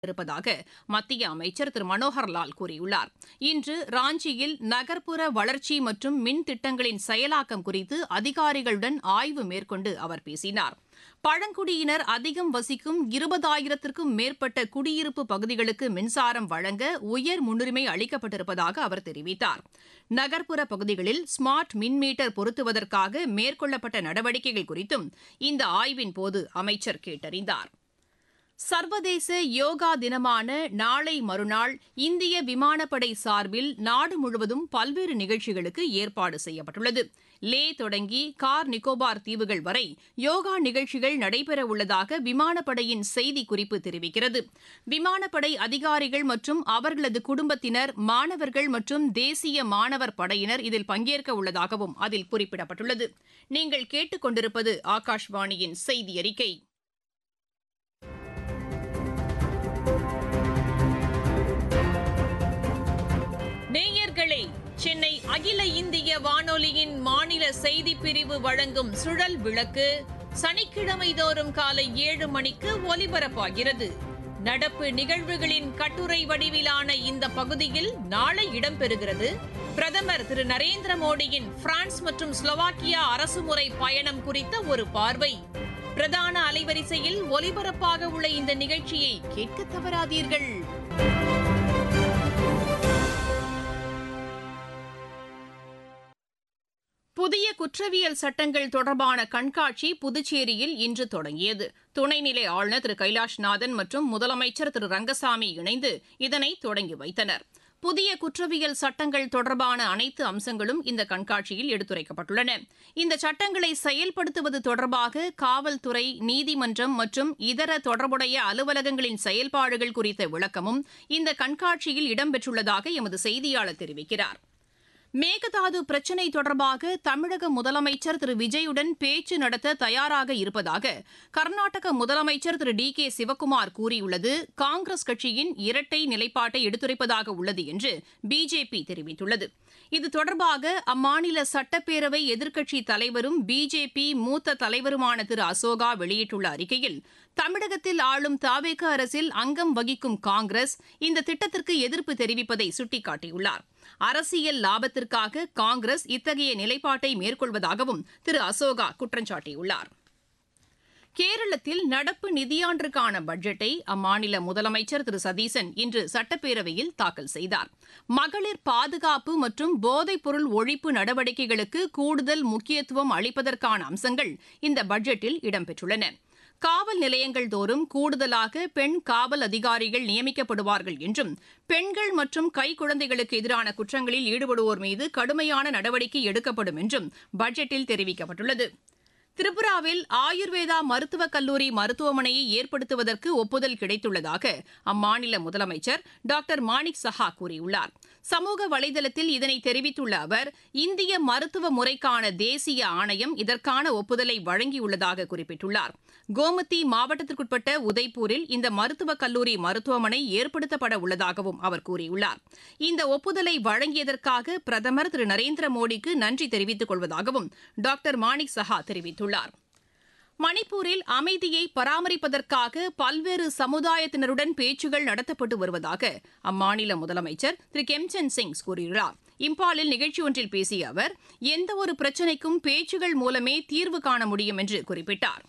இருப்பதாக மத்திய அமைச்சர் திரு மனோகர்லால் கூறியுள்ளார் இன்று ராஞ்சியில் நகர்ப்புற வளர்ச்சி மற்றும் மின் திட்டங்களின் செயலாக்கம் குறித்து அதிகாரிகளுடன் ஆய்வு மேற்கொண்டு அவர் பேசினார் பழங்குடியினர் அதிகம் வசிக்கும் இருபதாயிரத்திற்கும் மேற்பட்ட குடியிருப்பு பகுதிகளுக்கு மின்சாரம் வழங்க உயர் முன்னுரிமை அளிக்கப்பட்டிருப்பதாக அவர் தெரிவித்தார் நகர்ப்புற பகுதிகளில் ஸ்மார்ட் மின் மீட்டர் பொருத்துவதற்காக மேற்கொள்ளப்பட்ட நடவடிக்கைகள் குறித்தும் இந்த ஆய்வின் போது அமைச்சர் கேட்டறிந்தார் சர்வதேச யோகா தினமான நாளை மறுநாள் இந்திய விமானப்படை சார்பில் நாடு முழுவதும் பல்வேறு நிகழ்ச்சிகளுக்கு ஏற்பாடு செய்யப்பட்டுள்ளது லே தொடங்கி கார் நிக்கோபார் தீவுகள் வரை யோகா நிகழ்ச்சிகள் நடைபெறவுள்ளதாக விமானப்படையின் செய்திக்குறிப்பு தெரிவிக்கிறது விமானப்படை அதிகாரிகள் மற்றும் அவர்களது குடும்பத்தினர் மாணவர்கள் மற்றும் தேசிய மாணவர் படையினர் இதில் பங்கேற்க உள்ளதாகவும் அதில் குறிப்பிடப்பட்டுள்ளது நீங்கள் கேட்டுக்கொண்டிருப்பது ஆகாஷ்வாணியின் செய்தி அறிக்கை நேயர்களே சென்னை அகில இந்திய வானொலியின் மாநில செய்திப் பிரிவு வழங்கும் சுழல் விளக்கு சனிக்கிழமை தோறும் காலை ஏழு மணிக்கு ஒலிபரப்பாகிறது நடப்பு நிகழ்வுகளின் கட்டுரை வடிவிலான இந்த பகுதியில் நாளை இடம்பெறுகிறது பிரதமர் திரு நரேந்திர மோடியின் பிரான்ஸ் மற்றும் ஸ்லோவாக்கியா அரசுமுறை பயணம் குறித்த ஒரு பார்வை பிரதான அலைவரிசையில் ஒலிபரப்பாக உள்ள இந்த நிகழ்ச்சியை கேட்க தவறாதீர்கள் புதிய குற்றவியல் சட்டங்கள் தொடர்பான கண்காட்சி புதுச்சேரியில் இன்று தொடங்கியது துணைநிலை ஆளுநர் திரு கைலாஷ்நாதன் மற்றும் முதலமைச்சர் திரு ரங்கசாமி இணைந்து இதனை தொடங்கி வைத்தனர் புதிய குற்றவியல் சட்டங்கள் தொடர்பான அனைத்து அம்சங்களும் இந்த கண்காட்சியில் எடுத்துரைக்கப்பட்டுள்ளன இந்த சட்டங்களை செயல்படுத்துவது தொடர்பாக காவல்துறை நீதிமன்றம் மற்றும் இதர தொடர்புடைய அலுவலகங்களின் செயல்பாடுகள் குறித்த விளக்கமும் இந்த கண்காட்சியில் இடம்பெற்றுள்ளதாக எமது செய்தியாளர் தெரிவிக்கிறார் மேகதாது பிரச்சினை தொடர்பாக தமிழக முதலமைச்சர் திரு விஜயுடன் பேச்சு நடத்த தயாராக இருப்பதாக கர்நாடக முதலமைச்சர் திரு டி கே சிவக்குமார் கூறியுள்ளது காங்கிரஸ் கட்சியின் இரட்டை நிலைப்பாட்டை எடுத்துரைப்பதாக உள்ளது என்று பிஜேபி தெரிவித்துள்ளது இது தொடர்பாக அம்மாநில சட்டப்பேரவை எதிர்க்கட்சித் தலைவரும் பிஜேபி மூத்த தலைவருமான திரு அசோகா வெளியிட்டுள்ள அறிக்கையில் தமிழகத்தில் ஆளும் தாவேக அரசில் அங்கம் வகிக்கும் காங்கிரஸ் இந்த திட்டத்திற்கு எதிர்ப்பு தெரிவிப்பதை சுட்டிக்காட்டியுள்ளார் அரசியல் லாபத்திற்காக காங்கிரஸ் இத்தகைய நிலைப்பாட்டை மேற்கொள்வதாகவும் திரு அசோகா குற்றம் சாட்டியுள்ளார் கேரளத்தில் நடப்பு நிதியாண்டிற்கான பட்ஜெட்டை அம்மாநில முதலமைச்சர் திரு சதீசன் இன்று சட்டப்பேரவையில் தாக்கல் செய்தார் மகளிர் பாதுகாப்பு மற்றும் போதைப்பொருள் ஒழிப்பு நடவடிக்கைகளுக்கு கூடுதல் முக்கியத்துவம் அளிப்பதற்கான அம்சங்கள் இந்த பட்ஜெட்டில் இடம்பெற்றுள்ளன காவல் நிலையங்கள் தோறும் கூடுதலாக பெண் காவல் அதிகாரிகள் நியமிக்கப்படுவார்கள் என்றும் பெண்கள் மற்றும் கைக்குழந்தைகளுக்கு எதிரான குற்றங்களில் ஈடுபடுவோர் மீது கடுமையான நடவடிக்கை எடுக்கப்படும் என்றும் பட்ஜெட்டில் தெரிவிக்கப்பட்டுள்ளது திரிபுராவில் ஆயுர்வேதா மருத்துவக் கல்லூரி மருத்துவமனையை ஏற்படுத்துவதற்கு ஒப்புதல் கிடைத்துள்ளதாக அம்மாநில முதலமைச்சர் டாக்டர் மாணிக் சஹா கூறியுள்ளார் சமூக வலைதளத்தில் இதனை தெரிவித்துள்ள அவர் இந்திய மருத்துவ முறைக்கான தேசிய ஆணையம் இதற்கான ஒப்புதலை வழங்கியுள்ளதாக குறிப்பிட்டுள்ளார் கோமதி மாவட்டத்திற்குட்பட்ட உதய்பூரில் இந்த மருத்துவக் கல்லூரி மருத்துவமனை ஏற்படுத்தப்பட உள்ளதாகவும் அவர் கூறியுள்ளார் இந்த ஒப்புதலை வழங்கியதற்காக பிரதமர் திரு நரேந்திர மோடிக்கு நன்றி தெரிவித்துக் கொள்வதாகவும் டாக்டர் மாணிக் சஹா தெரிவித்துள்ளார் மணிப்பூரில் அமைதியை பராமரிப்பதற்காக பல்வேறு சமுதாயத்தினருடன் பேச்சுகள் நடத்தப்பட்டு வருவதாக அம்மாநில முதலமைச்சர் திரு கெம்சன் சிங் கூறியுள்ளார் இம்பாலில் நிகழ்ச்சி ஒன்றில் பேசிய அவர் எந்தவொரு பிரச்சினைக்கும் பேச்சுகள் மூலமே தீர்வு காண முடியும் என்று குறிப்பிட்டார்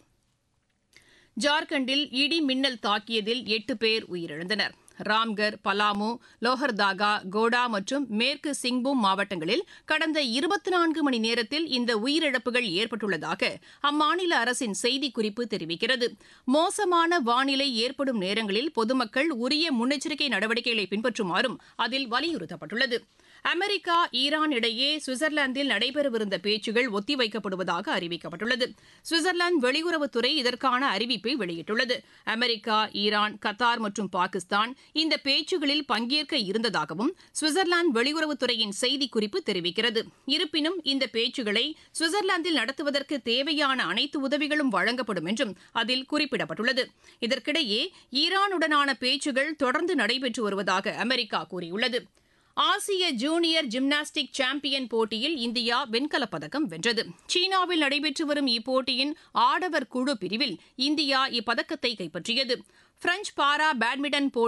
ஜார்க்கண்டில் இடி மின்னல் தாக்கியதில் எட்டு பேர் உயிரிழந்தனர் ராம்கர் பலாமு லோஹர்தாகா கோடா மற்றும் மேற்கு சிங்பூம் மாவட்டங்களில் கடந்த இருபத்தி நான்கு மணி நேரத்தில் இந்த உயிரிழப்புகள் ஏற்பட்டுள்ளதாக அம்மாநில அரசின் செய்திக்குறிப்பு தெரிவிக்கிறது மோசமான வானிலை ஏற்படும் நேரங்களில் பொதுமக்கள் உரிய முன்னெச்சரிக்கை நடவடிக்கைகளை பின்பற்றுமாறும் அதில் வலியுறுத்தப்பட்டுள்ளது அமெரிக்கா ஈரான் இடையே சுவிட்சர்லாந்தில் நடைபெறவிருந்த பேச்சுகள் ஒத்திவைக்கப்படுவதாக அறிவிக்கப்பட்டுள்ளது சுவிட்சர்லாந்து வெளியுறவுத்துறை இதற்கான அறிவிப்பை வெளியிட்டுள்ளது அமெரிக்கா ஈரான் கத்தார் மற்றும் பாகிஸ்தான் இந்த பேச்சுகளில் பங்கேற்க இருந்ததாகவும் சுவிட்சர்லாந்து வெளியுறவுத்துறையின் செய்திக்குறிப்பு தெரிவிக்கிறது இருப்பினும் இந்த பேச்சுகளை சுவிட்சர்லாந்தில் நடத்துவதற்கு தேவையான அனைத்து உதவிகளும் வழங்கப்படும் என்றும் அதில் குறிப்பிடப்பட்டுள்ளது இதற்கிடையே ஈரானுடனான பேச்சுகள் தொடர்ந்து நடைபெற்று வருவதாக அமெரிக்கா கூறியுள்ளது ஆசிய ஜூனியர் ஜிம்னாஸ்டிக் சாம்பியன் போட்டியில் இந்தியா வெண்கலப் பதக்கம் வென்றது சீனாவில் நடைபெற்று வரும் இப்போட்டியின் ஆடவர் குழு பிரிவில் இந்தியா இப்பதக்கத்தை கைப்பற்றியது பிரெஞ்ச் பாரா பேட்மிண்டன் போட்டி